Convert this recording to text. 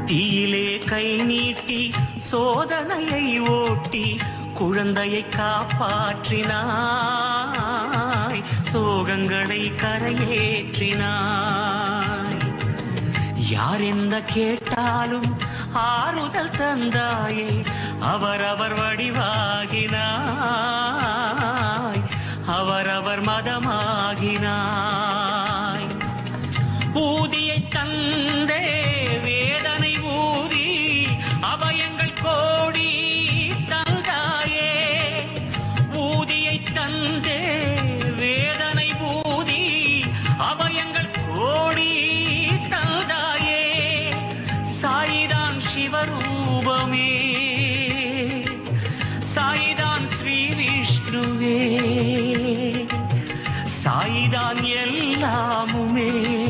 தீயிலே கை நீட்டி சோதனையை ஓட்டி குழந்தையை காப்பாற்றினாய் சோகங்களை கரையேற்றினாய் யார் என்ன கேட்டாலும் ஆறுதல் தந்தாயே அவரவர் வடிவாகினாய் அவரவர் மதமாகினாய் ஊதியை தந்தே வேதனை ஊதி அபயங்கள் கோடி தந்தாயே ஊதியை தந்தே வேதனை ஊதி அபயங்கள் கோடி தந்தாயே சாயிதான் சிவரூபமே சாயிதான் ஸ்ரீ விஷ்ணுவே சாயிதான் எல்லாமுமே